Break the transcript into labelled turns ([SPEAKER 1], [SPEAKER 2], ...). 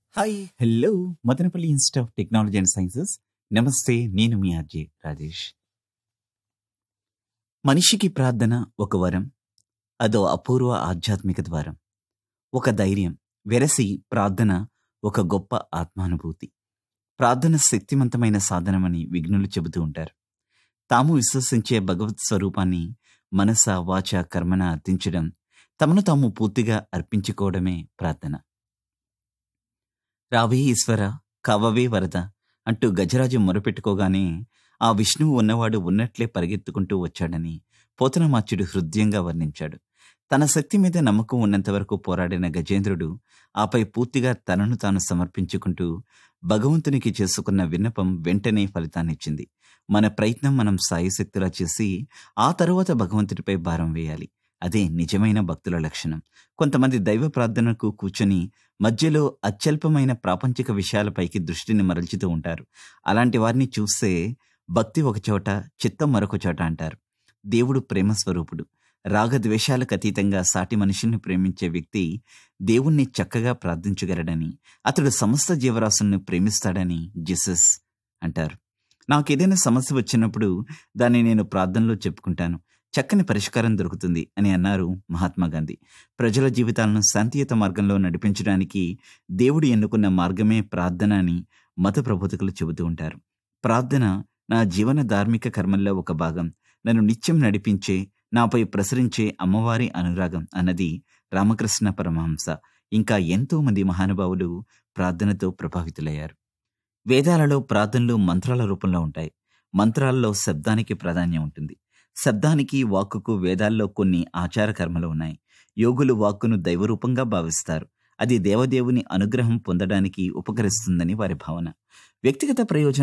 [SPEAKER 1] hi hello Madanapalle institute of technology and sciences నమస్తే నేను మీ RJ Rajesh మనిషికి ప్రార్థన ఒక వరం అదో అపూర్వ ఆధ్యాత్మిక ద్వారం ఒక ధైర్యం వెరసి ప్రార్థన ఒక గొప్ప ఆత్మానుభూతి ప్రార్థన శక్తివంతమైన సాధనమని విఘ్నులు చెబుతూ ఉంటారు తాము విశ్వసించే భగవత్ స్వరూపాన్ని మనస వాచ కర్మన అర్థించడం తమను తాము పూర్తిగా అర్పించుకోవడమే ప్రార్థన రావే ఈశ్వర కవవే వరద అంటూ గజరాజు మొరపెట్టుకోగానే ఆ విష్ణువు ఉన్నవాడు ఉన్నట్లే పరిగెత్తుకుంటూ వచ్చాడని పోతనమాచ్యుడు హృదయంగా వర్ణించాడు తన శక్తి మీద నమ్మకం ఉన్నంత వరకు పోరాడిన గజేంద్రుడు ఆపై పూర్తిగా తనను తాను సమర్పించుకుంటూ భగవంతునికి చేసుకున్న విన్నపం వెంటనే ఫలితాన్నిచ్చింది మన ప్రయత్నం మనం సాయశక్తులా చేసి ఆ తరువాత భగవంతుడిపై భారం వేయాలి అదే నిజమైన భక్తుల లక్షణం కొంతమంది దైవ ప్రార్థనకు కూర్చొని మధ్యలో అత్యల్పమైన ప్రాపంచిక విషయాలపైకి దృష్టిని మరల్చుతూ ఉంటారు అలాంటి వారిని చూస్తే భక్తి ఒక చోట చిత్తం మరొక చోట అంటారు దేవుడు ప్రేమ స్వరూపుడు రాగద్వేషాలకు అతీతంగా సాటి మనుషుల్ని ప్రేమించే వ్యక్తి దేవుణ్ణి చక్కగా ప్రార్థించగలడని అతడు సమస్త జీవరాశుల్ని ప్రేమిస్తాడని జీసస్ అంటారు నాకేదైనా సమస్య వచ్చినప్పుడు దాన్ని నేను ప్రార్థనలో చెప్పుకుంటాను చక్కని పరిష్కారం దొరుకుతుంది అని అన్నారు మహాత్మా గాంధీ ప్రజల జీవితాలను శాంతియుత మార్గంలో నడిపించడానికి దేవుడు ఎన్నుకున్న మార్గమే ప్రార్థన అని మత ప్రబోధకులు చెబుతూ ఉంటారు ప్రార్థన నా జీవన ధార్మిక కర్మల్లో ఒక భాగం నన్ను నిత్యం నడిపించే నాపై ప్రసరించే అమ్మవారి అనురాగం అన్నది రామకృష్ణ పరమహంస ఇంకా ఎంతో మంది మహానుభావులు ప్రార్థనతో ప్రభావితులయ్యారు వేదాలలో ప్రార్థనలు మంత్రాల రూపంలో ఉంటాయి మంత్రాల్లో శబ్దానికి ప్రాధాన్యం ఉంటుంది శబ్దానికి వాక్కుకు వేదాల్లో కొన్ని ఆచార కర్మలు ఉన్నాయి యోగులు వాక్కును దైవరూపంగా భావిస్తారు అది దేవదేవుని అనుగ్రహం పొందడానికి ఉపకరిస్తుందని వారి భావన వ్యక్తిగత ప్రయోజనం